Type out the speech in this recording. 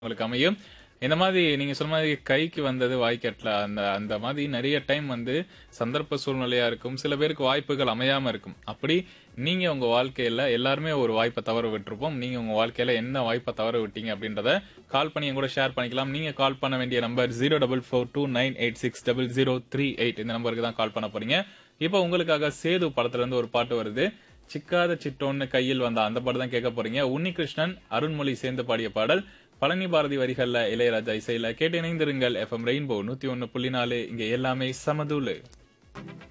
உங்களுக்கு அமையும். இந்த மாதிரி நீங்க சொன்ன மாதிரி கைக்கு வந்தது வாய்க்கு எட்டல. அந்த அந்த மாதிரி நெறைய டைம் வந்து சந்தர்ப்ப சூழ்நிலையா இருக்கும். சில பேருக்கு வாய்ப்புகள் அமையாம இருக்கும். அப்படி நீங்க உங்க வாழ்க்கையில எல்லாருமே ஒரு வாய்ப்ப தவற விட்டுருப்போம். நீங்க உங்க வாழ்க்கையில என்ன வாய்ப்ப தவற விட்டீங்க அப்படின்றத கால் பண்ணி என் கூட ஷேர் பண்ணிக்கலாம். நீங்க கால் பண்ண வேண்டிய நம்பர் 0442986038 இந்த நம்பருக்கு தான் கால் பண்ண போறீங்க. இப்போ உங்களுக்காக சேது படத்துல இருந்து ஒரு பாட்டு வருது. சிக்காத சிட்டோன்னு கையில் வந்த அந்த பாட்டு தான் கேட்க போறீங்க. உன்னிகிருஷ்ணன், அருண்மொழி சேர்ந்து பாடிய பாடல். பழனி பாரதி வரிகள்ல இளையராஜா இசையில கேட்டு இணைந்திருங்கள். எஃப்எம் ரெயின்போ 101.4 இங்க எல்லாமே சமதூளு.